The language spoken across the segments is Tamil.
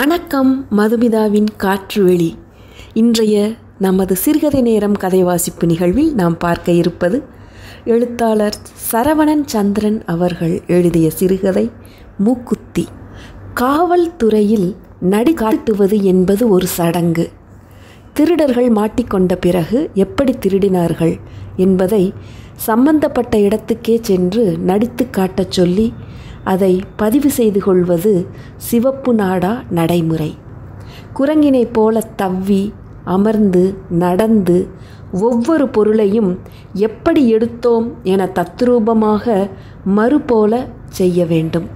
வணக்கம் மதுமிதாவின் காற்றுவெளி இன்றைய நமது சிறுகதை நேரம் கதை வாசிப்பு நிகழ்வில் நாம் பார்க்க இருப்பது எழுத்தாளர் சரவணன் சந்திரன் அவர்கள் எழுதிய சிறுகதை மூக்குத்தி காவல்துறையில் நடி காட்டுவது என்பது ஒரு சடங்கு திருடர்கள் மாட்டிக்கொண்ட பிறகு எப்படி திருடினார்கள் என்பதை சம்பந்தப்பட்ட இடத்துக்கே சென்று நடித்து காட்டச் சொல்லி அதை பதிவு செய்து கொள்வது சிவப்பு நாடா நடைமுறை குரங்கினைப் போல தவ்வி அமர்ந்து நடந்து ஒவ்வொரு பொருளையும் எப்படி எடுத்தோம் என தத்ரூபமாக மறுபோல செய்ய வேண்டும்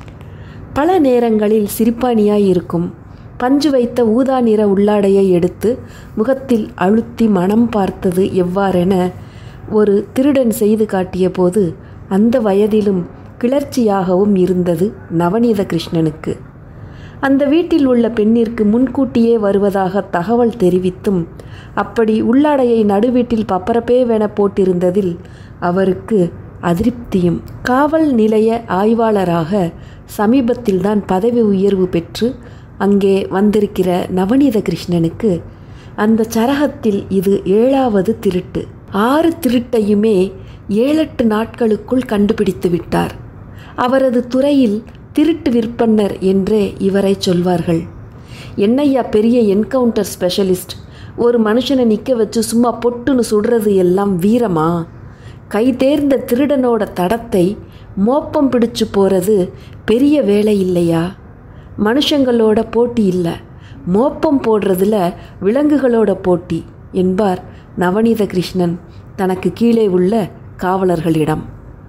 பல நேரங்களில் சிரிப்பானியாய் இருக்கும் பஞ்சு வைத்த ஊதா நிற உள்ளாடையை எடுத்து முகத்தில் அழுத்தி மனம் பார்த்தது எவ்வாறென ஒரு திருடன் செய்து காட்டிய போது அந்த வயதிலும் கிளர்ச்சியாகவும் இருந்தது நவநீத கிருஷ்ணனுக்கு அந்த வீட்டில் உள்ள பெண்ணிற்கு முன்கூட்டியே வருவதாக தகவல் தெரிவித்தும் அப்படி உள்ளாடையை நடுவீட்டில் பப்பரப்பேவென போட்டிருந்ததில் அவருக்கு அதிருப்தியும் காவல் நிலைய ஆய்வாளராக சமீபத்தில்தான் பதவி உயர்வு பெற்று அங்கே வந்திருக்கிற நவநீத கிருஷ்ணனுக்கு அந்த சரகத்தில் இது ஏழாவது திருட்டு ஆறு திருட்டையுமே ஏழெட்டு நாட்களுக்குள் கண்டுபிடித்து விட்டார் அவரது துறையில் திருட்டு விற்பன்னர் என்றே இவரை சொல்வார்கள் என்னையா பெரிய என்கவுண்டர் ஸ்பெஷலிஸ்ட் ஒரு மனுஷனை நிற்க வச்சு சும்மா பொட்டுன்னு சுடுறது எல்லாம் வீரமா கை தேர்ந்த திருடனோட தடத்தை மோப்பம் பிடிச்சு போகிறது பெரிய வேலை இல்லையா மனுஷங்களோட போட்டி இல்லை மோப்பம் போடுறதுல விலங்குகளோட போட்டி என்பார் நவநீத கிருஷ்ணன் தனக்கு கீழே உள்ள காவலர்களிடம்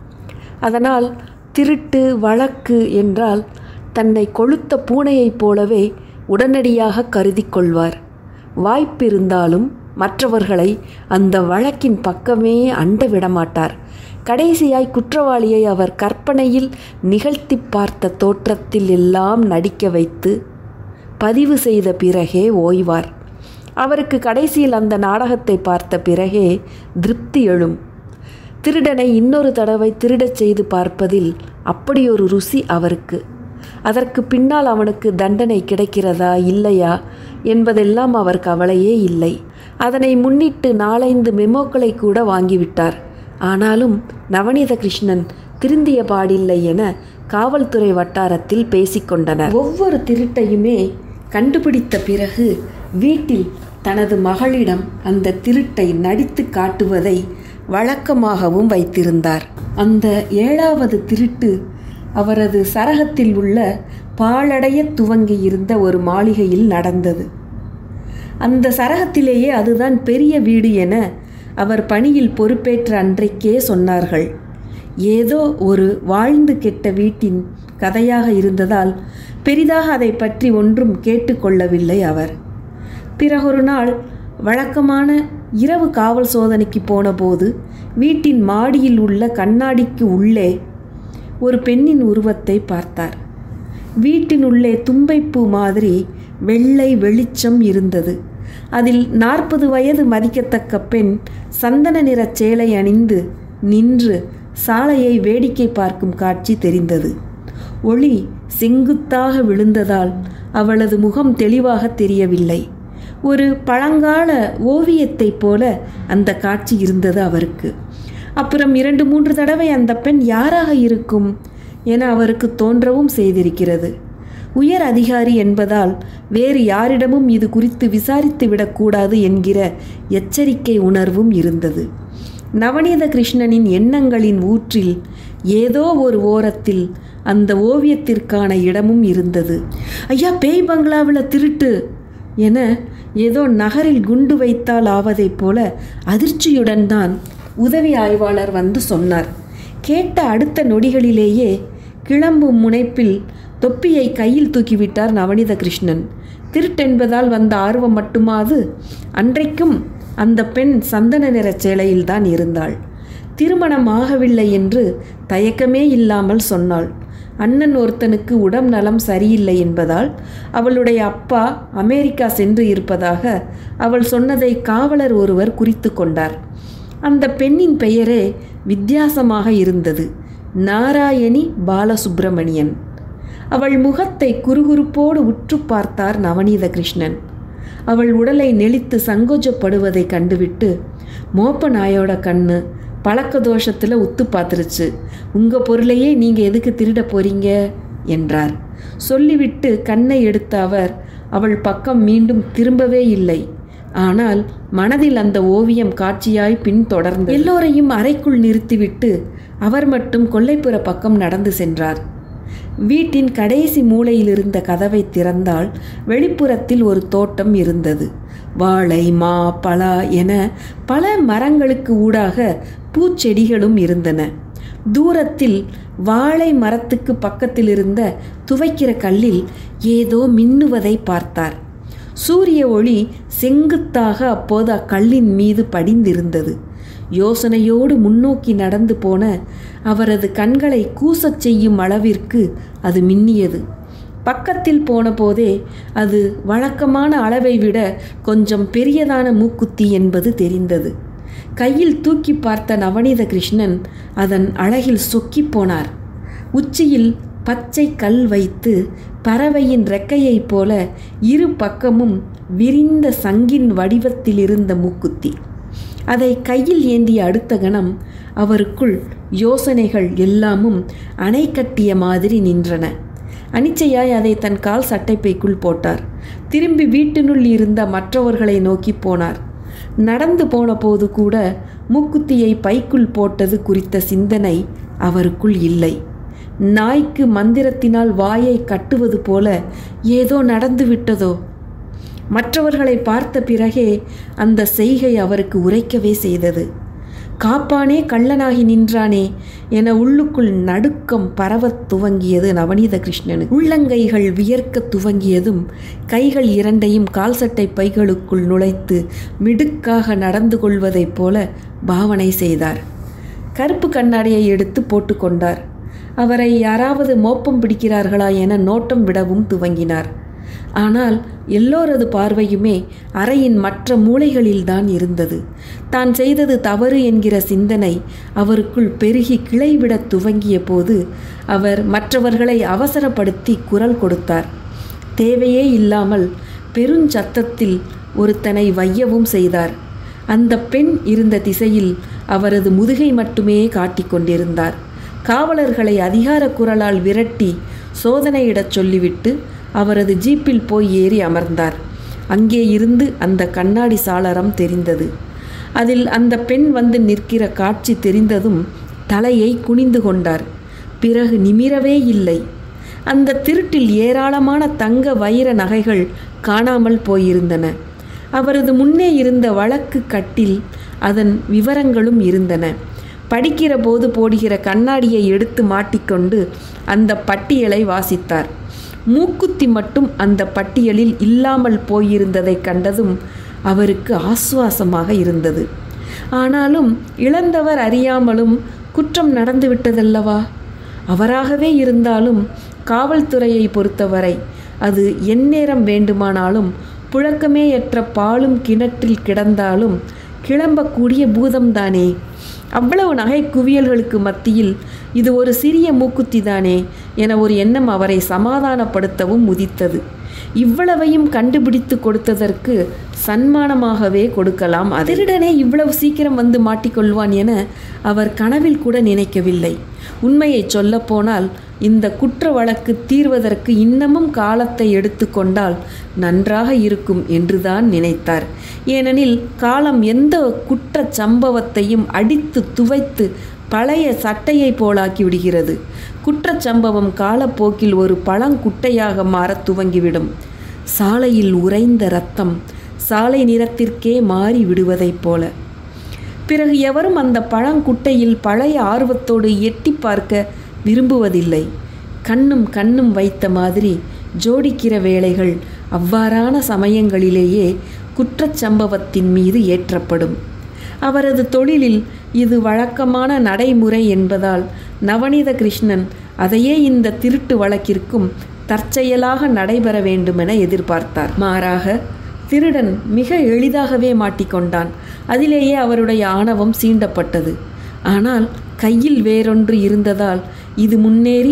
அதனால் திருட்டு வழக்கு என்றால் தன்னை கொளுத்த பூனையைப் போலவே உடனடியாக கருதி கொள்வார் வாய்ப்பிருந்தாலும் மற்றவர்களை அந்த வழக்கின் பக்கமே அண்ட விடமாட்டார் கடைசியாய் குற்றவாளியை அவர் கற்பனையில் நிகழ்த்தி பார்த்த தோற்றத்தில் எல்லாம் நடிக்க வைத்து பதிவு செய்த பிறகே ஓய்வார் அவருக்கு கடைசியில் அந்த நாடகத்தை பார்த்த பிறகே திருப்தி எழும் திருடனை இன்னொரு தடவை திருடச் செய்து பார்ப்பதில் அப்படியொரு ருசி அவருக்கு அதற்கு பின்னால் அவனுக்கு தண்டனை கிடைக்கிறதா இல்லையா என்பதெல்லாம் அவர் கவலையே இல்லை அதனை முன்னிட்டு நாலைந்து மெமோக்களை கூட வாங்கிவிட்டார் ஆனாலும் நவநீத கிருஷ்ணன் திருந்திய பாடில்லை என காவல்துறை வட்டாரத்தில் பேசிக்கொண்டனர் ஒவ்வொரு திருட்டையுமே கண்டுபிடித்த பிறகு வீட்டில் தனது மகளிடம் அந்த திருட்டை நடித்து காட்டுவதை வழக்கமாகவும் வைத்திருந்தார் அந்த ஏழாவது திருட்டு அவரது சரகத்தில் உள்ள பாழடைய துவங்கியிருந்த ஒரு மாளிகையில் நடந்தது அந்த சரகத்திலேயே அதுதான் பெரிய வீடு என அவர் பணியில் பொறுப்பேற்ற அன்றைக்கே சொன்னார்கள் ஏதோ ஒரு வாழ்ந்து கெட்ட வீட்டின் கதையாக இருந்ததால் பெரிதாக அதை பற்றி ஒன்றும் கேட்டுக்கொள்ளவில்லை அவர் பிறகொரு நாள் வழக்கமான இரவு காவல் சோதனைக்கு போனபோது வீட்டின் மாடியில் உள்ள கண்ணாடிக்கு உள்ளே ஒரு பெண்ணின் உருவத்தை பார்த்தார் வீட்டினுள்ளே தும்பைப்பூ மாதிரி வெள்ளை வெளிச்சம் இருந்தது அதில் நாற்பது வயது மதிக்கத்தக்க பெண் சந்தன நிற சேலை அணிந்து நின்று சாலையை வேடிக்கை பார்க்கும் காட்சி தெரிந்தது ஒளி செங்குத்தாக விழுந்ததால் அவளது முகம் தெளிவாக தெரியவில்லை ஒரு பழங்கால ஓவியத்தைப் போல அந்த காட்சி இருந்தது அவருக்கு அப்புறம் இரண்டு மூன்று தடவை அந்த பெண் யாராக இருக்கும் என அவருக்கு தோன்றவும் செய்திருக்கிறது உயர் அதிகாரி என்பதால் வேறு யாரிடமும் இது குறித்து விசாரித்து விடக்கூடாது என்கிற எச்சரிக்கை உணர்வும் இருந்தது நவநீத கிருஷ்ணனின் எண்ணங்களின் ஊற்றில் ஏதோ ஒரு ஓரத்தில் அந்த ஓவியத்திற்கான இடமும் இருந்தது ஐயா பேய் பங்களாவில் திருட்டு என ஏதோ நகரில் குண்டு வைத்தால் ஆவதைப் போல அதிர்ச்சியுடன் தான் உதவி ஆய்வாளர் வந்து சொன்னார் கேட்ட அடுத்த நொடிகளிலேயே கிளம்பும் முனைப்பில் தொப்பியை கையில் தூக்கிவிட்டார் நவநீத கிருஷ்ணன் திருட்டென்பதால் வந்த ஆர்வம் மட்டுமாது அன்றைக்கும் அந்த பெண் சந்தன நிற சேலையில்தான் இருந்தாள் திருமணம் ஆகவில்லை என்று தயக்கமே இல்லாமல் சொன்னாள் அண்ணன் ஒருத்தனுக்கு உடம் நலம் சரியில்லை என்பதால் அவளுடைய அப்பா அமெரிக்கா சென்று இருப்பதாக அவள் சொன்னதை காவலர் ஒருவர் குறித்து கொண்டார் அந்த பெண்ணின் பெயரே வித்தியாசமாக இருந்தது நாராயணி பாலசுப்பிரமணியன் அவள் முகத்தை குறுகுறுப்போடு உற்று பார்த்தார் நவநீத கிருஷ்ணன் அவள் உடலை நெளித்து சங்கோஜப்படுவதை கண்டுவிட்டு மோப்ப நாயோட கண்ணு பழக்க தோஷத்தில் உத்து பார்த்துருச்சு உங்கள் பொருளையே நீங்கள் எதுக்கு திருட போறீங்க என்றார் சொல்லிவிட்டு கண்ணை எடுத்த அவர் அவள் பக்கம் மீண்டும் திரும்பவே இல்லை ஆனால் மனதில் அந்த ஓவியம் காட்சியாய் பின்தொடர்ந்து எல்லோரையும் அறைக்குள் நிறுத்திவிட்டு அவர் மட்டும் கொல்லைப்புற பக்கம் நடந்து சென்றார் வீட்டின் கடைசி மூலையில் இருந்த கதவை திறந்தால் வெளிப்புறத்தில் ஒரு தோட்டம் இருந்தது வாழை மா பலா என பல மரங்களுக்கு ஊடாக பூச்செடிகளும் இருந்தன தூரத்தில் வாழை மரத்துக்கு பக்கத்தில் இருந்த துவைக்கிற கல்லில் ஏதோ மின்னுவதை பார்த்தார் சூரிய ஒளி செங்குத்தாக அப்போது அக்கல்லின் மீது படிந்திருந்தது யோசனையோடு முன்னோக்கி நடந்து போன அவரது கண்களை கூசச் செய்யும் அளவிற்கு அது மின்னியது பக்கத்தில் போன போதே அது வழக்கமான அளவை விட கொஞ்சம் பெரியதான மூக்குத்தி என்பது தெரிந்தது கையில் தூக்கி பார்த்த நவநீத கிருஷ்ணன் அதன் அழகில் சொக்கிப் போனார் உச்சியில் பச்சை கல் வைத்து பறவையின் ரெக்கையைப் போல இரு பக்கமும் விரிந்த சங்கின் வடிவத்தில் இருந்த மூக்குத்தி அதை கையில் ஏந்திய அடுத்த கணம் அவருக்குள் யோசனைகள் எல்லாமும் அணை கட்டிய மாதிரி நின்றன அனிச்சையாய் அதை தன் கால் சட்டைப்பைக்குள் போட்டார் திரும்பி வீட்டினுள் இருந்த மற்றவர்களை நோக்கி போனார் நடந்து போன போது கூட மூக்குத்தியை பைக்குள் போட்டது குறித்த சிந்தனை அவருக்குள் இல்லை நாய்க்கு மந்திரத்தினால் வாயை கட்டுவது போல ஏதோ நடந்து விட்டதோ மற்றவர்களை பார்த்த பிறகே அந்த செய்கை அவருக்கு உரைக்கவே செய்தது காப்பானே கள்ளனாகி நின்றானே என உள்ளுக்குள் நடுக்கம் பரவத் துவங்கியது நவநீத கிருஷ்ணனுக்கு உள்ளங்கைகள் வியர்க்க துவங்கியதும் கைகள் இரண்டையும் கால் சட்டை பைகளுக்குள் நுழைத்து மிடுக்காக நடந்து கொள்வதைப் போல பாவனை செய்தார் கருப்பு கண்ணாடியை எடுத்து போட்டுக்கொண்டார் அவரை யாராவது மோப்பம் பிடிக்கிறார்களா என நோட்டம் விடவும் துவங்கினார் ஆனால் எல்லோரது பார்வையுமே அறையின் மற்ற மூலைகளில்தான் இருந்தது தான் செய்தது தவறு என்கிற சிந்தனை அவருக்குள் பெருகி கிளைவிடத் துவங்கிய போது அவர் மற்றவர்களை அவசரப்படுத்தி குரல் கொடுத்தார் தேவையே இல்லாமல் பெருஞ்சத்தத்தில் ஒருத்தனை வையவும் செய்தார் அந்த பெண் இருந்த திசையில் அவரது முதுகை மட்டுமே காட்டிக் கொண்டிருந்தார் காவலர்களை அதிகார குரலால் விரட்டி சோதனையிடச் சொல்லிவிட்டு அவரது ஜீப்பில் போய் ஏறி அமர்ந்தார் அங்கே இருந்து அந்த கண்ணாடி சாளரம் தெரிந்தது அதில் அந்த பெண் வந்து நிற்கிற காட்சி தெரிந்ததும் தலையை குனிந்து கொண்டார் பிறகு நிமிரவே இல்லை அந்த திருட்டில் ஏராளமான தங்க வைர நகைகள் காணாமல் போயிருந்தன அவரது முன்னே இருந்த வழக்கு கட்டில் அதன் விவரங்களும் இருந்தன படிக்கிற போது போடுகிற கண்ணாடியை எடுத்து மாட்டிக்கொண்டு அந்த பட்டியலை வாசித்தார் மூக்குத்தி மட்டும் அந்த பட்டியலில் இல்லாமல் போயிருந்ததை கண்டதும் அவருக்கு ஆசுவாசமாக இருந்தது ஆனாலும் இழந்தவர் அறியாமலும் குற்றம் நடந்துவிட்டதல்லவா அவராகவே இருந்தாலும் காவல்துறையை பொறுத்தவரை அது எந்நேரம் வேண்டுமானாலும் புழக்கமேயற்ற பாலும் கிணற்றில் கிடந்தாலும் கிளம்பக்கூடிய பூதம்தானே அவ்வளவு நகை குவியல்களுக்கு மத்தியில் இது ஒரு சிறிய மூக்குத்தி தானே என ஒரு எண்ணம் அவரை சமாதானப்படுத்தவும் உதித்தது இவ்வளவையும் கண்டுபிடித்து கொடுத்ததற்கு சன்மானமாகவே கொடுக்கலாம் அதிருடனே இவ்வளவு சீக்கிரம் வந்து மாட்டிக்கொள்வான் என அவர் கனவில் கூட நினைக்கவில்லை உண்மையை சொல்லப்போனால் இந்த குற்ற வழக்கு தீர்வதற்கு இன்னமும் காலத்தை எடுத்துக்கொண்டால் நன்றாக இருக்கும் என்றுதான் நினைத்தார் ஏனெனில் காலம் எந்த குற்றச் சம்பவத்தையும் அடித்து துவைத்து பழைய சட்டையை போலாக்கி விடுகிறது குற்றச்சம்பவம் காலப்போக்கில் ஒரு பழங்குட்டையாக மாறத் துவங்கிவிடும் சாலையில் உறைந்த ரத்தம் சாலை நிறத்திற்கே மாறி விடுவதைப் போல பிறகு எவரும் அந்த பழங்குட்டையில் பழைய ஆர்வத்தோடு எட்டி பார்க்க விரும்புவதில்லை கண்ணும் கண்ணும் வைத்த மாதிரி ஜோடிக்கிற வேளைகள் அவ்வாறான சமயங்களிலேயே குற்றச்சம்பவத்தின் மீது ஏற்றப்படும் அவரது தொழிலில் இது வழக்கமான நடைமுறை என்பதால் நவநீத கிருஷ்ணன் அதையே இந்த திருட்டு வழக்கிற்கும் தற்செயலாக நடைபெற வேண்டுமென எதிர்பார்த்தார் மாறாக திருடன் மிக எளிதாகவே மாட்டிக்கொண்டான் அதிலேயே அவருடைய ஆணவம் சீண்டப்பட்டது ஆனால் கையில் வேறொன்று இருந்ததால் இது முன்னேறி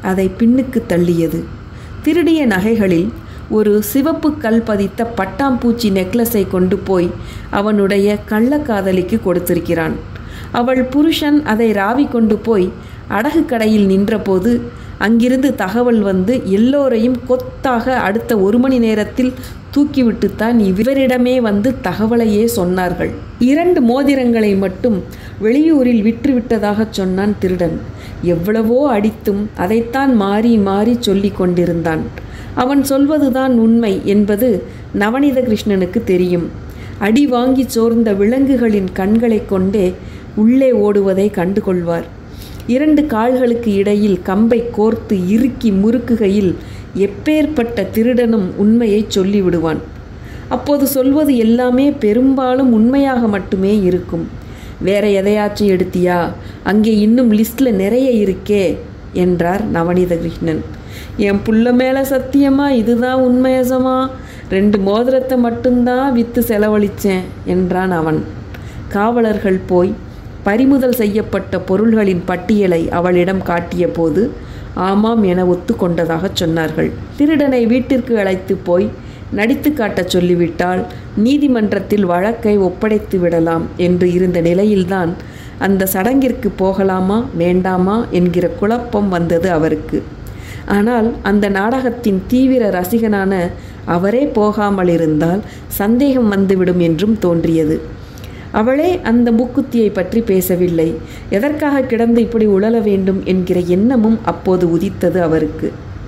அதை பின்னுக்கு தள்ளியது திருடிய நகைகளில் ஒரு சிவப்பு கல் பதித்த பட்டாம்பூச்சி நெக்லஸை கொண்டு போய் அவனுடைய கள்ளக்காதலிக்கு கொடுத்திருக்கிறான் அவள் புருஷன் அதை ராவி கொண்டு போய் அடகு கடையில் நின்றபோது அங்கிருந்து தகவல் வந்து எல்லோரையும் கொத்தாக அடுத்த ஒரு மணி நேரத்தில் தூக்கிவிட்டுத்தான் இவரிடமே வந்து தகவலையே சொன்னார்கள் இரண்டு மோதிரங்களை மட்டும் வெளியூரில் விற்றுவிட்டதாகச் சொன்னான் திருடன் எவ்வளவோ அடித்தும் அதைத்தான் மாறி மாறி சொல்லிக் கொண்டிருந்தான் அவன் சொல்வதுதான் உண்மை என்பது நவநீத கிருஷ்ணனுக்கு தெரியும் அடி வாங்கி சோர்ந்த விலங்குகளின் கண்களைக் கொண்டே உள்ளே ஓடுவதை கண்டுகொள்வார் இரண்டு கால்களுக்கு இடையில் கம்பை கோர்த்து இறுக்கி முறுக்குகையில் எப்பேற்பட்ட திருடனும் உண்மையை சொல்லிவிடுவான் அப்போது சொல்வது எல்லாமே பெரும்பாலும் உண்மையாக மட்டுமே இருக்கும் வேற எதையாச்சும் எடுத்தியா அங்கே இன்னும் லிஸ்டில் நிறைய இருக்கே என்றார் நவநீத கிருஷ்ணன் என் புள்ள மேலே சத்தியமா இதுதான் உண்மையசமா ரெண்டு மோதிரத்தை மட்டும்தான் விற்று செலவழித்தேன் என்றான் அவன் காவலர்கள் போய் பறிமுதல் செய்யப்பட்ட பொருள்களின் பட்டியலை அவளிடம் காட்டிய போது ஆமாம் என ஒத்துக்கொண்டதாகச் சொன்னார்கள் திருடனை வீட்டிற்கு அழைத்து போய் நடித்து காட்டச் சொல்லிவிட்டால் நீதிமன்றத்தில் வழக்கை ஒப்படைத்து விடலாம் என்று இருந்த நிலையில்தான் அந்த சடங்கிற்கு போகலாமா வேண்டாமா என்கிற குழப்பம் வந்தது அவருக்கு ஆனால் அந்த நாடகத்தின் தீவிர ரசிகனான அவரே போகாமல் இருந்தால் சந்தேகம் வந்துவிடும் என்றும் தோன்றியது அவளே அந்த மூக்குத்தியை பற்றி பேசவில்லை எதற்காக கிடந்து இப்படி உழல வேண்டும் என்கிற எண்ணமும் அப்போது உதித்தது அவருக்கு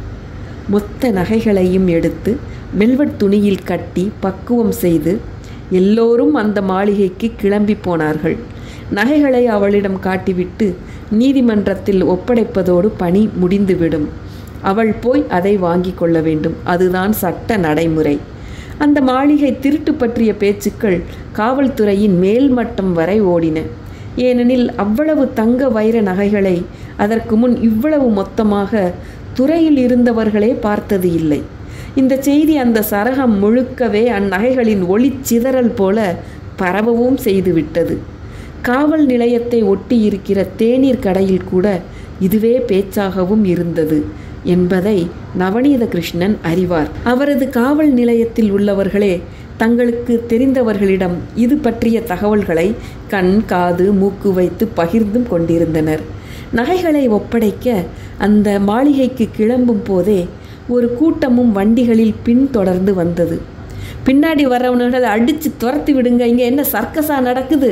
மொத்த நகைகளையும் எடுத்து வெல்வெட் துணியில் கட்டி பக்குவம் செய்து எல்லோரும் அந்த மாளிகைக்கு கிளம்பி போனார்கள் நகைகளை அவளிடம் காட்டிவிட்டு நீதிமன்றத்தில் ஒப்படைப்பதோடு பணி முடிந்துவிடும் அவள் போய் அதை வாங்கி கொள்ள வேண்டும் அதுதான் சட்ட நடைமுறை அந்த மாளிகை திருட்டு பற்றிய பேச்சுக்கள் காவல்துறையின் மேல்மட்டம் வரை ஓடின ஏனெனில் அவ்வளவு தங்க வைர நகைகளை அதற்கு முன் இவ்வளவு மொத்தமாக துறையில் இருந்தவர்களே பார்த்தது இல்லை இந்த செய்தி அந்த சரகம் முழுக்கவே அந்நகைகளின் ஒளி சிதறல் போல பரவவும் செய்துவிட்டது காவல் நிலையத்தை ஒட்டி இருக்கிற தேநீர் கடையில் கூட இதுவே பேச்சாகவும் இருந்தது என்பதை நவநீத கிருஷ்ணன் அறிவார் அவரது காவல் நிலையத்தில் உள்ளவர்களே தங்களுக்கு தெரிந்தவர்களிடம் இது பற்றிய தகவல்களை கண் காது மூக்கு வைத்து பகிர்ந்தும் கொண்டிருந்தனர் நகைகளை ஒப்படைக்க அந்த மாளிகைக்கு கிளம்பும் போதே ஒரு கூட்டமும் வண்டிகளில் பின்தொடர்ந்து வந்தது பின்னாடி வர்றவனுகளை அடித்து துரத்தி விடுங்க இங்கே என்ன சர்க்கஸா நடக்குது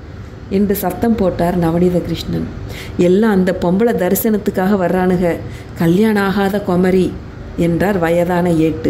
என்று சத்தம் போட்டார் நவநீத கிருஷ்ணன் எல்லாம் அந்த பொம்பளை தரிசனத்துக்காக வர்றானுங்க கல்யாணம் ஆகாத குமரி என்றார் வயதான ஏட்டு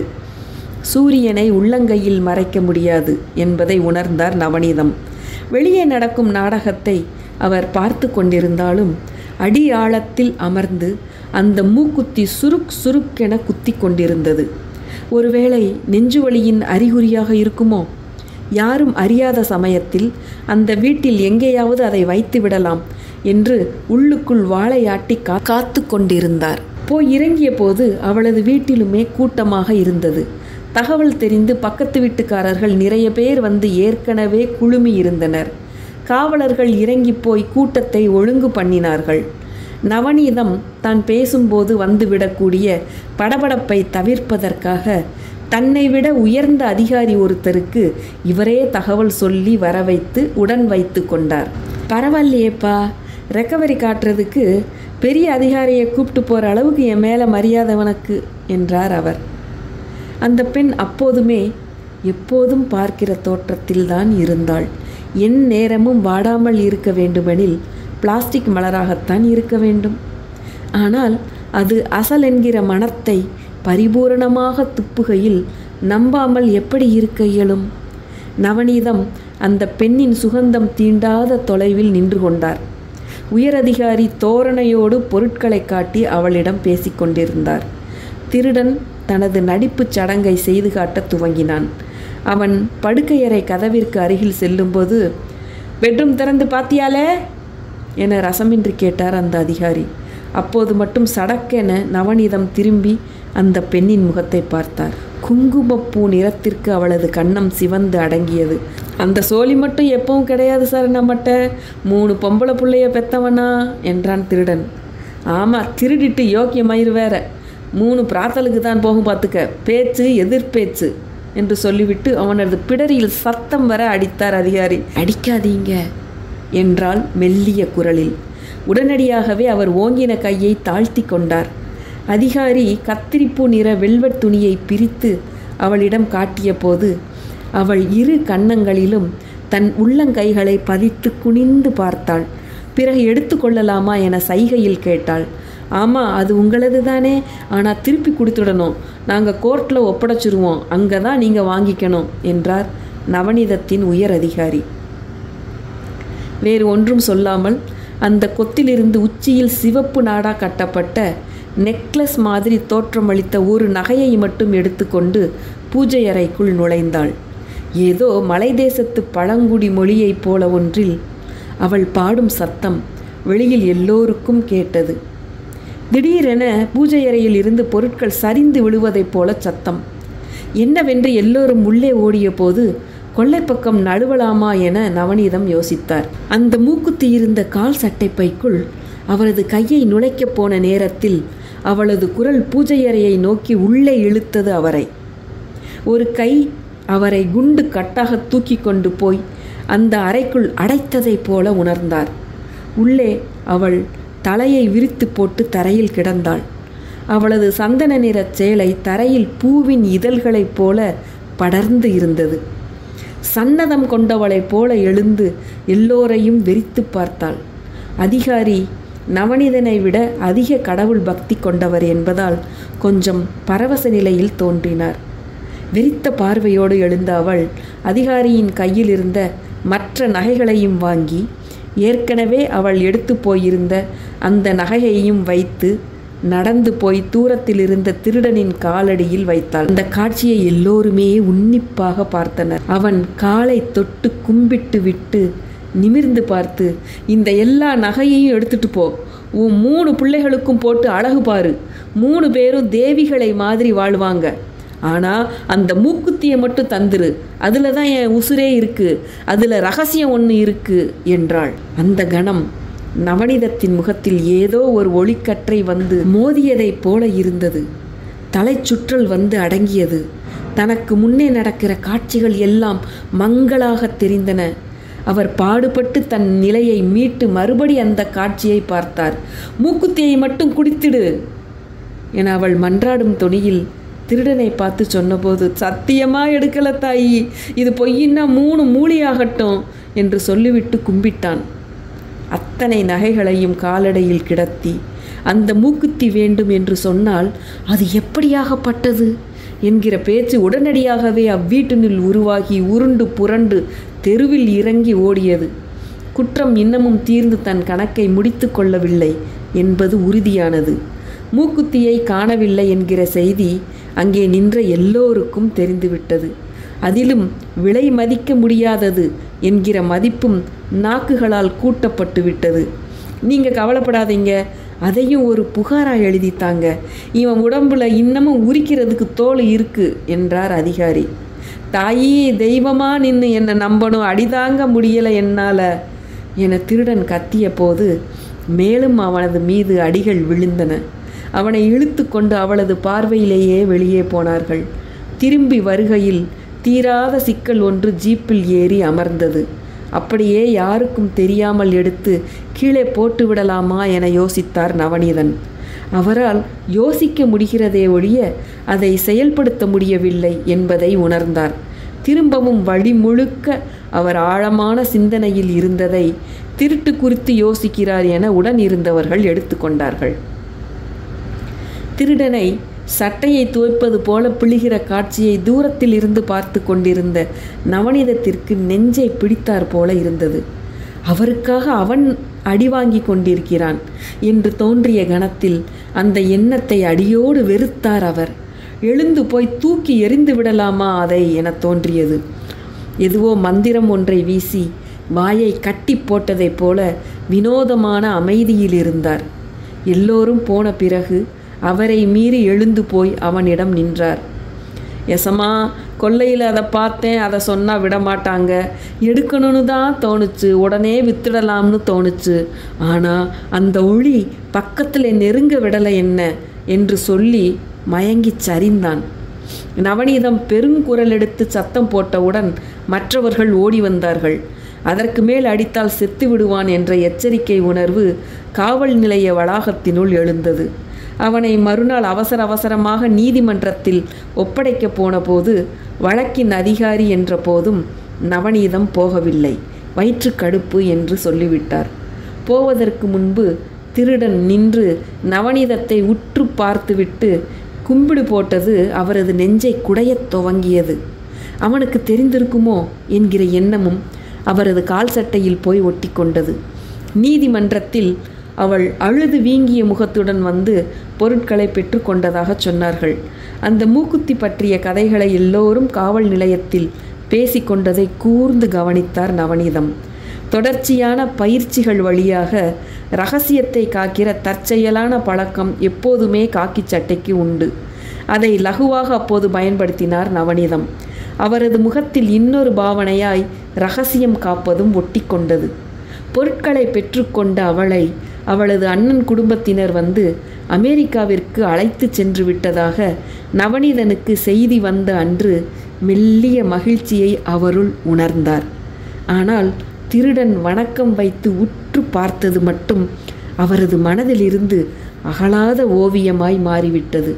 சூரியனை உள்ளங்கையில் மறைக்க முடியாது என்பதை உணர்ந்தார் நவநீதம் வெளியே நடக்கும் நாடகத்தை அவர் பார்த்து கொண்டிருந்தாலும் அடி ஆழத்தில் அமர்ந்து அந்த மூக்குத்தி சுருக் சுருக்கென குத்தி கொண்டிருந்தது ஒருவேளை நெஞ்சுவலியின் அறிகுறியாக இருக்குமோ யாரும் அறியாத சமயத்தில் அந்த வீட்டில் எங்கேயாவது அதை வைத்து விடலாம் என்று உள்ளுக்குள் வாழையாட்டி கா காத்து கொண்டிருந்தார் போய் இறங்கிய போது அவளது வீட்டிலுமே கூட்டமாக இருந்தது தகவல் தெரிந்து பக்கத்து வீட்டுக்காரர்கள் நிறைய பேர் வந்து ஏற்கனவே குழுமி இருந்தனர் காவலர்கள் இறங்கி போய் கூட்டத்தை ஒழுங்கு பண்ணினார்கள் நவநீதம் தான் பேசும்போது வந்துவிடக்கூடிய படபடப்பை தவிர்ப்பதற்காக தன்னை விட உயர்ந்த அதிகாரி ஒருத்தருக்கு இவரே தகவல் சொல்லி வர வைத்து உடன் வைத்து கொண்டார் பரவாயில்லையேப்பா ரெக்கவரி காட்டுறதுக்கு பெரிய அதிகாரியை கூப்பிட்டு போகிற அளவுக்கு என் மேலே மரியாதை உனக்கு என்றார் அவர் அந்த பெண் அப்போதுமே எப்போதும் பார்க்கிற தோற்றத்தில்தான் இருந்தாள் என் நேரமும் வாடாமல் இருக்க வேண்டுமெனில் பிளாஸ்டிக் மலராகத்தான் இருக்க வேண்டும் ஆனால் அது அசல் என்கிற மனத்தை பரிபூரணமாக துப்புகையில் நம்பாமல் எப்படி இருக்க இயலும் நவநீதம் அந்த பெண்ணின் சுகந்தம் தீண்டாத தொலைவில் நின்று கொண்டார் உயரதிகாரி தோரணையோடு பொருட்களை காட்டி அவளிடம் பேசிக்கொண்டிருந்தார் திருடன் தனது நடிப்புச் சடங்கை செய்து காட்டத் துவங்கினான் அவன் படுக்கையறை கதவிற்கு அருகில் செல்லும்போது பெட்ரூம் திறந்து பாத்தியாலே என ரசமின்றி கேட்டார் அந்த அதிகாரி அப்போது மட்டும் சடக்கென நவநீதம் திரும்பி அந்த பெண்ணின் முகத்தை பார்த்தார் குங்குமப்பூ நிறத்திற்கு அவளது கன்னம் சிவந்து அடங்கியது அந்த சோழி மட்டும் எப்பவும் கிடையாது சார் நம்மகிட்ட மூணு பொம்பளை பிள்ளைய பெத்தவனா என்றான் திருடன் ஆமாம் திருடிட்டு யோக்கியமயிறு வேற மூணு பிராத்தலுக்கு தான் போகும் பார்த்துக்க பேச்சு எதிர்பேச்சு என்று சொல்லிவிட்டு அவனது பிடரியில் சத்தம் வர அடித்தார் அதிகாரி அடிக்காதீங்க என்றால் மெல்லிய குரலில் உடனடியாகவே அவர் ஓங்கின கையை தாழ்த்தி கொண்டார் அதிகாரி கத்திரிப்பூ நிற வெல்வெட் துணியை பிரித்து அவளிடம் காட்டிய போது அவள் இரு கன்னங்களிலும் தன் உள்ளங்கைகளை பதித்து குனிந்து பார்த்தாள் பிறகு எடுத்துக்கொள்ளலாமா என சைகையில் கேட்டாள் ஆமாம் அது உங்களது தானே ஆனால் திருப்பி கொடுத்துடணும் நாங்கள் கோர்ட்டில் ஒப்படைச்சிருவோம் அங்கே தான் நீங்கள் வாங்கிக்கணும் என்றார் நவநீதத்தின் உயர் அதிகாரி வேறு ஒன்றும் சொல்லாமல் அந்த கொத்திலிருந்து உச்சியில் சிவப்பு நாடா கட்டப்பட்ட நெக்லஸ் மாதிரி தோற்றமளித்த ஒரு நகையை மட்டும் எடுத்துக்கொண்டு பூஜை அறைக்குள் நுழைந்தாள் ஏதோ மலை தேசத்து பழங்குடி மொழியைப் போல ஒன்றில் அவள் பாடும் சத்தம் வெளியில் எல்லோருக்கும் கேட்டது திடீரென பூஜை அறையில் இருந்து பொருட்கள் சரிந்து விழுவதைப் போல சத்தம் என்னவென்று எல்லோரும் உள்ளே ஓடிய போது கொள்ளைப்பக்கம் நழுவலாமா என நவநீதம் யோசித்தார் அந்த மூக்குத்தி இருந்த கால் சட்டைப்பைக்குள் அவரது கையை நுழைக்கப் போன நேரத்தில் அவளது குரல் பூஜை அறையை நோக்கி உள்ளே இழுத்தது அவரை ஒரு கை அவரை குண்டு கட்டாக தூக்கி கொண்டு போய் அந்த அறைக்குள் அடைத்ததைப் போல உணர்ந்தார் உள்ளே அவள் தலையை விரித்து போட்டு தரையில் கிடந்தாள் அவளது சந்தன நிறச் சேலை தரையில் பூவின் இதழ்களைப் போல படர்ந்து இருந்தது சன்னதம் கொண்டவளைப் போல எழுந்து எல்லோரையும் வெறித்து பார்த்தாள் அதிகாரி நவனிதனை விட அதிக கடவுள் பக்தி கொண்டவர் என்பதால் கொஞ்சம் பரவச நிலையில் தோன்றினார் வெறித்த பார்வையோடு எழுந்த அவள் அதிகாரியின் கையில் இருந்த மற்ற நகைகளையும் வாங்கி ஏற்கனவே அவள் எடுத்து போயிருந்த அந்த நகையையும் வைத்து நடந்து போய் தூரத்தில் இருந்த திருடனின் காலடியில் வைத்தாள் அந்த காட்சியை எல்லோருமே உன்னிப்பாக பார்த்தனர் அவன் காலை தொட்டு கும்பிட்டு விட்டு நிமிர்ந்து பார்த்து இந்த எல்லா நகையையும் எடுத்துட்டு போ உன் மூணு பிள்ளைகளுக்கும் போட்டு அழகு பாரு மூணு பேரும் தேவிகளை மாதிரி வாழ்வாங்க ஆனால் அந்த மூக்குத்தியை மட்டும் தந்துரு அதில் தான் என் உசுரே இருக்கு அதில் ரகசியம் ஒன்று இருக்கு என்றாள் அந்த கணம் நவனிதத்தின் முகத்தில் ஏதோ ஒரு ஒளிக்கற்றை வந்து மோதியதைப் போல இருந்தது தலை சுற்றல் வந்து அடங்கியது தனக்கு முன்னே நடக்கிற காட்சிகள் எல்லாம் மங்களாக தெரிந்தன அவர் பாடுபட்டு தன் நிலையை மீட்டு மறுபடி அந்த காட்சியை பார்த்தார் மூக்குத்தியை மட்டும் குடித்திடு என அவள் மன்றாடும் தொனியில் திருடனை பார்த்து சொன்னபோது சத்தியமா எடுக்கல தாயி இது பொய்யின்னா மூணு மூலியாகட்டும் என்று சொல்லிவிட்டு கும்பிட்டான் அத்தனை நகைகளையும் காலடையில் கிடத்தி அந்த மூக்குத்தி வேண்டும் என்று சொன்னால் அது எப்படியாகப்பட்டது என்கிற பேச்சு உடனடியாகவே அவ்வீட்டினில் உருவாகி உருண்டு புரண்டு தெருவில் இறங்கி ஓடியது குற்றம் இன்னமும் தீர்ந்து தன் கணக்கை முடித்து கொள்ளவில்லை என்பது உறுதியானது மூக்குத்தியை காணவில்லை என்கிற செய்தி அங்கே நின்ற எல்லோருக்கும் தெரிந்துவிட்டது அதிலும் விலை மதிக்க முடியாதது என்கிற மதிப்பும் நாக்குகளால் கூட்டப்பட்டு விட்டது நீங்கள் கவலைப்படாதீங்க அதையும் ஒரு புகாராக எழுதித்தாங்க இவன் உடம்புல இன்னமும் உரிக்கிறதுக்கு தோல் இருக்கு என்றார் அதிகாரி தாயி தெய்வமா நின்று என்னை நம்பணும் அடிதாங்க முடியலை என்னால் என திருடன் கத்திய போது மேலும் அவனது மீது அடிகள் விழுந்தன அவனை இழுத்து கொண்டு அவளது பார்வையிலேயே வெளியே போனார்கள் திரும்பி வருகையில் தீராத சிக்கல் ஒன்று ஜீப்பில் ஏறி அமர்ந்தது அப்படியே யாருக்கும் தெரியாமல் எடுத்து கீழே போட்டு விடலாமா என யோசித்தார் நவநீதன் அவரால் யோசிக்க முடிகிறதே ஒழிய அதை செயல்படுத்த முடியவில்லை என்பதை உணர்ந்தார் திரும்பவும் வழி முழுக்க அவர் ஆழமான சிந்தனையில் இருந்ததை திருட்டு குறித்து யோசிக்கிறார் என உடன் இருந்தவர்கள் எடுத்துக்கொண்டார்கள் திருடனை சட்டையை துவைப்பது போல பிழிகிற காட்சியை தூரத்தில் இருந்து பார்த்து கொண்டிருந்த நவநீதத்திற்கு நெஞ்சை பிடித்தார் போல இருந்தது அவருக்காக அவன் அடி வாங்கி கொண்டிருக்கிறான் என்று தோன்றிய கணத்தில் அந்த எண்ணத்தை அடியோடு வெறுத்தார் அவர் எழுந்து போய் தூக்கி எறிந்து விடலாமா அதை என தோன்றியது எதுவோ மந்திரம் ஒன்றை வீசி வாயை கட்டி போட்டதைப் போல வினோதமான அமைதியில் இருந்தார் எல்லோரும் போன பிறகு அவரை மீறி எழுந்து போய் அவனிடம் நின்றார் எசமா கொல்லையில் அதை பார்த்தேன் அதை சொன்னால் விட மாட்டாங்க எடுக்கணும்னு தான் தோணுச்சு உடனே வித்துடலாம்னு தோணுச்சு ஆனால் அந்த ஒளி பக்கத்தில் நெருங்க விடலை என்ன என்று சொல்லி மயங்கிச் சரிந்தான் நவநீதம் பெருங்குரல் எடுத்து சத்தம் போட்டவுடன் மற்றவர்கள் ஓடி வந்தார்கள் அதற்கு மேல் அடித்தால் செத்து விடுவான் என்ற எச்சரிக்கை உணர்வு காவல் நிலைய வளாகத்தினுள் எழுந்தது அவனை மறுநாள் அவசர அவசரமாக நீதிமன்றத்தில் ஒப்படைக்கப் போனபோது வழக்கின் அதிகாரி என்ற போதும் நவநீதம் போகவில்லை வயிற்றுக்கடுப்பு என்று சொல்லிவிட்டார் போவதற்கு முன்பு திருடன் நின்று நவநீதத்தை உற்று பார்த்துவிட்டு கும்பிடு போட்டது அவரது நெஞ்சை குடையத் துவங்கியது அவனுக்கு தெரிந்திருக்குமோ என்கிற எண்ணமும் அவரது கால் சட்டையில் போய் ஒட்டி கொண்டது நீதிமன்றத்தில் அவள் அழுது வீங்கிய முகத்துடன் வந்து பொருட்களை பெற்றுக்கொண்டதாக சொன்னார்கள் அந்த மூக்குத்தி பற்றிய கதைகளை எல்லோரும் காவல் நிலையத்தில் பேசிக்கொண்டதை கூர்ந்து கவனித்தார் நவநீதம் தொடர்ச்சியான பயிற்சிகள் வழியாக ரகசியத்தை காக்கிற தற்செயலான பழக்கம் எப்போதுமே காக்கி சட்டைக்கு உண்டு அதை லகுவாக அப்போது பயன்படுத்தினார் நவநீதம் அவரது முகத்தில் இன்னொரு பாவனையாய் ரகசியம் காப்பதும் ஒட்டிக்கொண்டது பொருட்களை பெற்றுக்கொண்ட அவளை அவளது அண்ணன் குடும்பத்தினர் வந்து அமெரிக்காவிற்கு அழைத்து சென்று விட்டதாக நவநீதனுக்கு செய்தி வந்த அன்று மெல்லிய மகிழ்ச்சியை அவருள் உணர்ந்தார் ஆனால் திருடன் வணக்கம் வைத்து உற்று பார்த்தது மட்டும் அவரது மனதிலிருந்து அகலாத ஓவியமாய் மாறிவிட்டது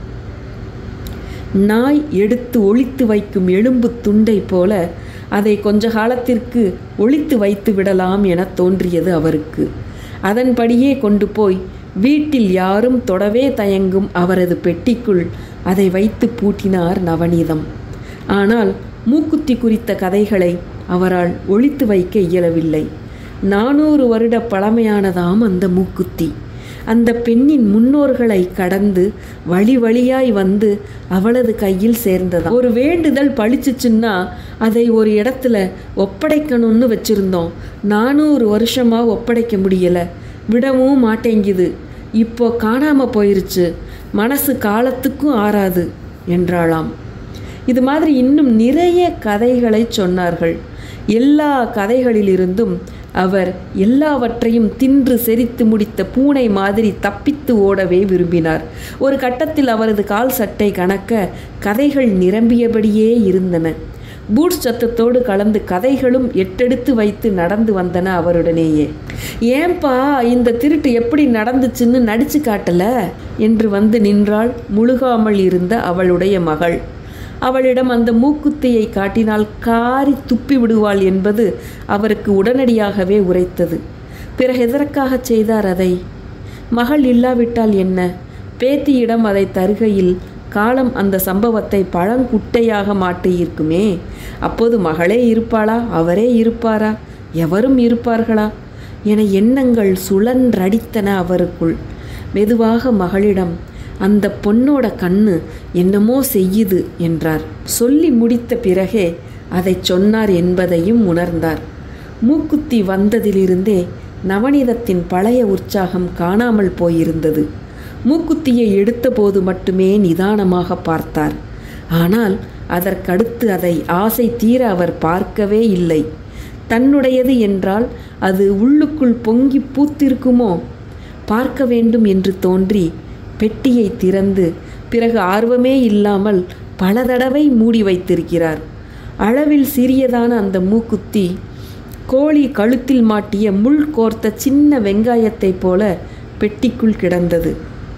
நாய் எடுத்து ஒளித்து வைக்கும் எலும்பு துண்டை போல அதை கொஞ்ச காலத்திற்கு ஒளித்து வைத்து விடலாம் என தோன்றியது அவருக்கு அதன்படியே கொண்டு போய் வீட்டில் யாரும் தொடவே தயங்கும் அவரது பெட்டிக்குள் அதை வைத்து பூட்டினார் நவநீதம் ஆனால் மூக்குத்தி குறித்த கதைகளை அவரால் ஒழித்து வைக்க இயலவில்லை நானூறு வருட பழமையானதாம் அந்த மூக்குத்தி அந்த பெண்ணின் முன்னோர்களை கடந்து வழி வழியாய் வந்து அவளது கையில் சேர்ந்ததா ஒரு வேண்டுதல் பழிச்சுச்சுன்னா அதை ஒரு இடத்துல ஒப்படைக்கணும்னு வச்சிருந்தோம் நானூறு வருஷமா ஒப்படைக்க முடியல விடவும் மாட்டேங்குது இப்போ காணாம போயிருச்சு மனசு காலத்துக்கும் ஆறாது என்றாளாம் இது மாதிரி இன்னும் நிறைய கதைகளை சொன்னார்கள் எல்லா கதைகளிலிருந்தும் அவர் எல்லாவற்றையும் தின்று செரித்து முடித்த பூனை மாதிரி தப்பித்து ஓடவே விரும்பினார் ஒரு கட்டத்தில் அவரது கால் சட்டை கணக்க கதைகள் நிரம்பியபடியே இருந்தன பூட்ஸ் சத்தத்தோடு கலந்து கதைகளும் எட்டெடுத்து வைத்து நடந்து வந்தன அவருடனேயே ஏன்பா இந்த திருட்டு எப்படி நடந்துச்சுன்னு நடிச்சு காட்டல என்று வந்து நின்றாள் முழுகாமல் இருந்த அவளுடைய மகள் அவளிடம் அந்த மூக்குத்தியை காட்டினால் காரி துப்பி விடுவாள் என்பது அவருக்கு உடனடியாகவே உரைத்தது பிறகு எதற்காக செய்தார் அதை மகள் இல்லாவிட்டால் என்ன பேத்தியிடம் அதை தருகையில் காலம் அந்த சம்பவத்தை பழங்குட்டையாக மாட்டியிருக்குமே அப்போது மகளே இருப்பாளா அவரே இருப்பாரா எவரும் இருப்பார்களா என எண்ணங்கள் சுழன்றடித்தன அவருக்குள் மெதுவாக மகளிடம் அந்த பொண்ணோட கண்ணு என்னமோ செய்யுது என்றார் சொல்லி முடித்த பிறகே அதை சொன்னார் என்பதையும் உணர்ந்தார் மூக்குத்தி வந்ததிலிருந்தே நவநீதத்தின் பழைய உற்சாகம் காணாமல் போயிருந்தது மூக்குத்தியை எடுத்தபோது மட்டுமே நிதானமாக பார்த்தார் ஆனால் அதற்கடுத்து அதை ஆசை தீர அவர் பார்க்கவே இல்லை தன்னுடையது என்றால் அது உள்ளுக்குள் பொங்கி பூத்திருக்குமோ பார்க்க வேண்டும் என்று தோன்றி பெட்டியை திறந்து பிறகு ஆர்வமே இல்லாமல் பல தடவை மூடி வைத்திருக்கிறார் அளவில் சிறியதான அந்த மூக்குத்தி கோழி கழுத்தில் மாட்டிய முள் கோர்த்த சின்ன வெங்காயத்தைப் போல பெட்டிக்குள் கிடந்தது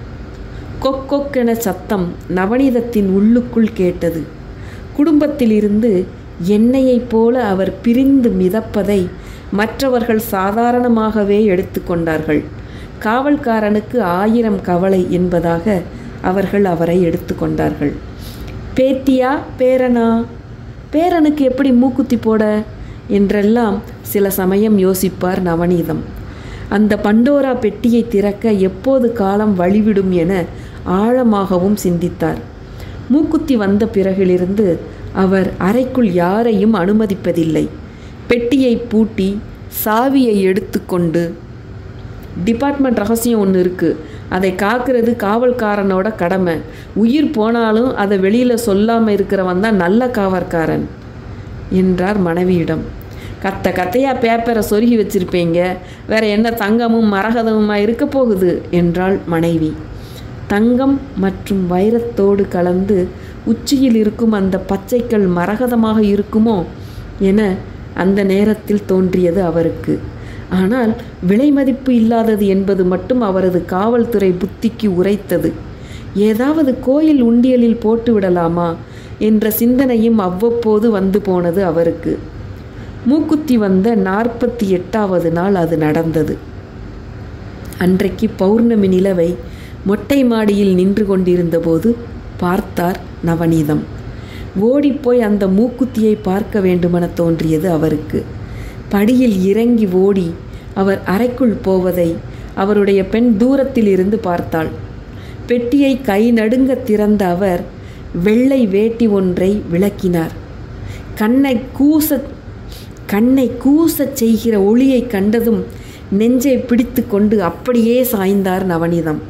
கொக்கொக்கென சத்தம் நவநீதத்தின் உள்ளுக்குள் கேட்டது குடும்பத்திலிருந்து எண்ணெயைப் போல அவர் பிரிந்து மிதப்பதை மற்றவர்கள் சாதாரணமாகவே எடுத்துக்கொண்டார்கள் காவல்காரனுக்கு ஆயிரம் கவலை என்பதாக அவர்கள் அவரை எடுத்துக்கொண்டார்கள் பேத்தியா பேரனா பேரனுக்கு எப்படி மூக்குத்தி போட என்றெல்லாம் சில சமயம் யோசிப்பார் நவநீதம் அந்த பண்டோரா பெட்டியை திறக்க எப்போது காலம் வழிவிடும் என ஆழமாகவும் சிந்தித்தார் மூக்குத்தி வந்த பிறகிலிருந்து அவர் அறைக்குள் யாரையும் அனுமதிப்பதில்லை பெட்டியை பூட்டி சாவியை எடுத்துக்கொண்டு டிபார்ட்மெண்ட் ரகசியம் ஒன்று இருக்குது அதை காக்கிறது காவல்காரனோட கடமை உயிர் போனாலும் அதை வெளியில் சொல்லாமல் இருக்கிறவன் தான் நல்ல காவற்காரன் என்றார் மனைவியிடம் கத்த கத்தையாக பேப்பரை சொருகி வச்சிருப்பீங்க வேற என்ன தங்கமும் மரகதமுமா இருக்க போகுது என்றாள் மனைவி தங்கம் மற்றும் வைரத்தோடு கலந்து உச்சியில் இருக்கும் அந்த பச்சைக்கல் மரகதமாக இருக்குமோ என அந்த நேரத்தில் தோன்றியது அவருக்கு ஆனால் விலை மதிப்பு இல்லாதது என்பது மட்டும் அவரது காவல்துறை புத்திக்கு உரைத்தது ஏதாவது கோயில் உண்டியலில் போட்டு விடலாமா என்ற சிந்தனையும் அவ்வப்போது வந்து போனது அவருக்கு மூக்குத்தி வந்த நாற்பத்தி எட்டாவது நாள் அது நடந்தது அன்றைக்கு பௌர்ணமி நிலவை மொட்டை மாடியில் நின்று கொண்டிருந்தபோது பார்த்தார் நவநீதம் ஓடிப்போய் அந்த மூக்குத்தியை பார்க்க வேண்டுமென தோன்றியது அவருக்கு படியில் இறங்கி ஓடி அவர் அறைக்குள் போவதை அவருடைய பெண் தூரத்தில் இருந்து பார்த்தாள் பெட்டியை கை நடுங்க திறந்த அவர் வெள்ளை வேட்டி ஒன்றை விளக்கினார் கண்ணை கூச கண்ணை கூசச் செய்கிற ஒளியை கண்டதும் நெஞ்சை பிடித்து கொண்டு அப்படியே சாய்ந்தார் நவநீதம்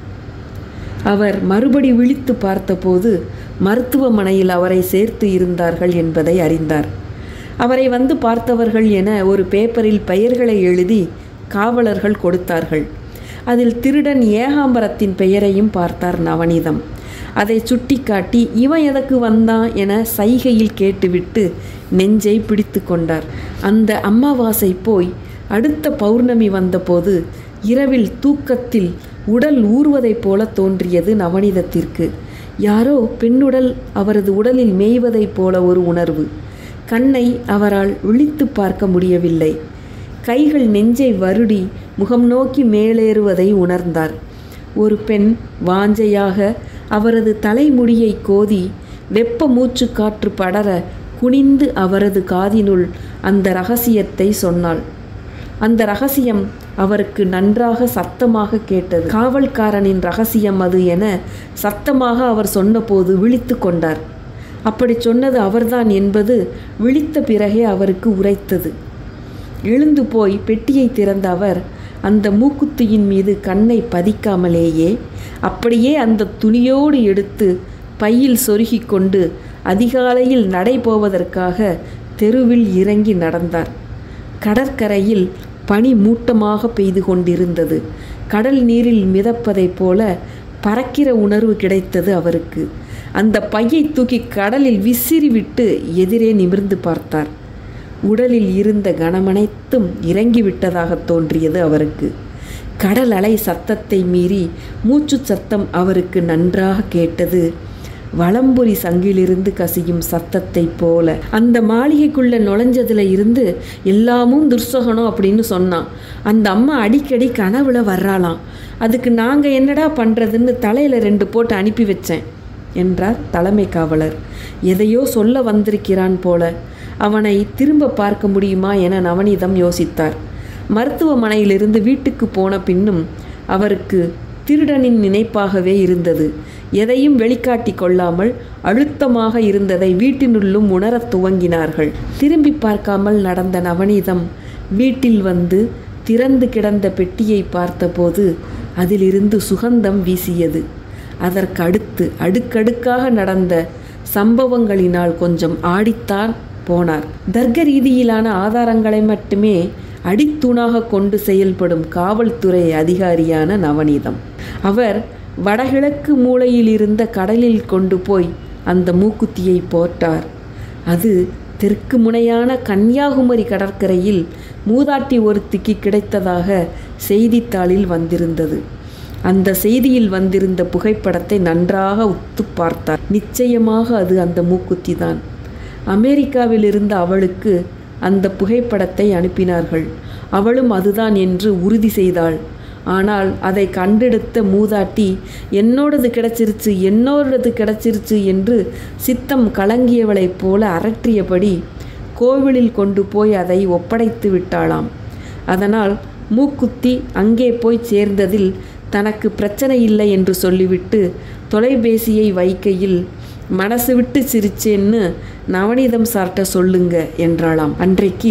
அவர் மறுபடி விழித்து பார்த்தபோது மருத்துவமனையில் அவரை சேர்த்து இருந்தார்கள் என்பதை அறிந்தார் அவரை வந்து பார்த்தவர்கள் என ஒரு பேப்பரில் பெயர்களை எழுதி காவலர்கள் கொடுத்தார்கள் அதில் திருடன் ஏகாம்பரத்தின் பெயரையும் பார்த்தார் நவநீதம் அதை சுட்டிக்காட்டி இவன் எதற்கு வந்தான் என சைகையில் கேட்டுவிட்டு நெஞ்சை பிடித்து கொண்டார் அந்த அம்மாவாசை போய் அடுத்த பௌர்ணமி வந்தபோது இரவில் தூக்கத்தில் உடல் ஊறுவதைப் போல தோன்றியது நவநீதத்திற்கு யாரோ பெண்ணுடல் அவரது உடலில் மேய்வதைப் போல ஒரு உணர்வு கண்ணை அவரால் விழித்து பார்க்க முடியவில்லை கைகள் நெஞ்சை வருடி முகம் நோக்கி மேலேறுவதை உணர்ந்தார் ஒரு பெண் வாஞ்சையாக அவரது தலைமுடியை கோதி வெப்ப மூச்சு காற்று படர குனிந்து அவரது காதினுள் அந்த ரகசியத்தை சொன்னாள் அந்த ரகசியம் அவருக்கு நன்றாக சத்தமாக கேட்டது காவல்காரனின் ரகசியம் அது என சத்தமாக அவர் சொன்னபோது விழித்து கொண்டார் அப்படி சொன்னது அவர்தான் என்பது விழித்த பிறகே அவருக்கு உரைத்தது எழுந்து போய் பெட்டியை திறந்த அவர் அந்த மூக்குத்தியின் மீது கண்ணை பதிக்காமலேயே அப்படியே அந்த துணியோடு எடுத்து பையில் சொருகிக் கொண்டு அதிகாலையில் நடை போவதற்காக தெருவில் இறங்கி நடந்தார் கடற்கரையில் பனி மூட்டமாக பெய்து கொண்டிருந்தது கடல் நீரில் மிதப்பதைப் போல பறக்கிற உணர்வு கிடைத்தது அவருக்கு அந்த பையை தூக்கி கடலில் விசிறிவிட்டு எதிரே நிமிர்ந்து பார்த்தார் உடலில் இருந்த கணமனைத்தும் இறங்கிவிட்டதாக தோன்றியது அவருக்கு கடல் அலை சத்தத்தை மீறி மூச்சு சத்தம் அவருக்கு நன்றாக கேட்டது வளம்புரி சங்கிலிருந்து கசியும் சத்தத்தை போல அந்த மாளிகைக்குள்ள நுழைஞ்சதுல இருந்து எல்லாமும் துர்சகனம் அப்படின்னு சொன்னான் அந்த அம்மா அடிக்கடி கனவுல வர்றாளாம் அதுக்கு நாங்கள் என்னடா பண்ணுறதுன்னு தலையில் ரெண்டு போட்டு அனுப்பி வச்சேன் என்றார் தலைமை காவலர் எதையோ சொல்ல வந்திருக்கிறான் போல அவனை திரும்ப பார்க்க முடியுமா என நவநீதம் யோசித்தார் மருத்துவமனையிலிருந்து வீட்டுக்கு போன பின்னும் அவருக்கு திருடனின் நினைப்பாகவே இருந்தது எதையும் வெளிக்காட்டி கொள்ளாமல் அழுத்தமாக இருந்ததை வீட்டினுள்ளும் உணரத் துவங்கினார்கள் திரும்பி பார்க்காமல் நடந்த நவநீதம் வீட்டில் வந்து திறந்து கிடந்த பெட்டியை பார்த்தபோது அதிலிருந்து சுகந்தம் வீசியது அதற்கு அடுத்து அடுக்கடுக்காக நடந்த சம்பவங்களினால் கொஞ்சம் ஆடித்தான் போனார் தர்க்க ரீதியிலான ஆதாரங்களை மட்டுமே அடித்தூணாக கொண்டு செயல்படும் காவல்துறை அதிகாரியான நவநீதம் அவர் வடகிழக்கு மூலையில் இருந்த கடலில் கொண்டு போய் அந்த மூக்குத்தியை போட்டார் அது தெற்கு முனையான கன்னியாகுமரி கடற்கரையில் மூதாட்டி ஒருத்திக்கு கிடைத்ததாக செய்தித்தாளில் வந்திருந்தது அந்த செய்தியில் வந்திருந்த புகைப்படத்தை நன்றாக உத்து பார்த்தார் நிச்சயமாக அது அந்த மூக்குத்தி தான் அமெரிக்காவில் இருந்த அவளுக்கு அந்த புகைப்படத்தை அனுப்பினார்கள் அவளும் அதுதான் என்று உறுதி செய்தாள் ஆனால் அதை கண்டெடுத்த மூதாட்டி என்னோடது கிடைச்சிருச்சு என்னோடது கிடைச்சிருச்சு என்று சித்தம் கலங்கியவளைப் போல அரற்றியபடி கோவிலில் கொண்டு போய் அதை ஒப்படைத்து விட்டாளாம் அதனால் மூக்குத்தி அங்கே போய் சேர்ந்ததில் தனக்கு பிரச்சனை இல்லை என்று சொல்லிவிட்டு தொலைபேசியை வைக்கையில் மனசு விட்டு சிரிச்சேன்னு நவநீதம் சார்ட்ட சொல்லுங்க என்றாளாம் அன்றைக்கு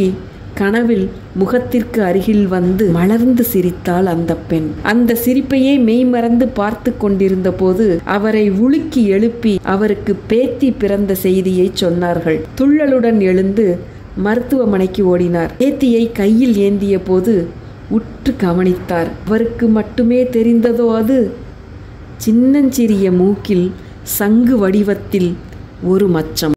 கனவில் முகத்திற்கு அருகில் வந்து மலர்ந்து சிரித்தாள் அந்த பெண் அந்த சிரிப்பையே மெய்மறந்து பார்த்து கொண்டிருந்த போது அவரை உலுக்கி எழுப்பி அவருக்கு பேத்தி பிறந்த செய்தியை சொன்னார்கள் துள்ளலுடன் எழுந்து மருத்துவமனைக்கு ஓடினார் பேத்தியை கையில் ஏந்திய போது உற்று கவனித்தார் அவருக்கு மட்டுமே தெரிந்ததோ அது சின்னஞ்சிறிய மூக்கில் சங்கு வடிவத்தில் ஒரு மச்சம்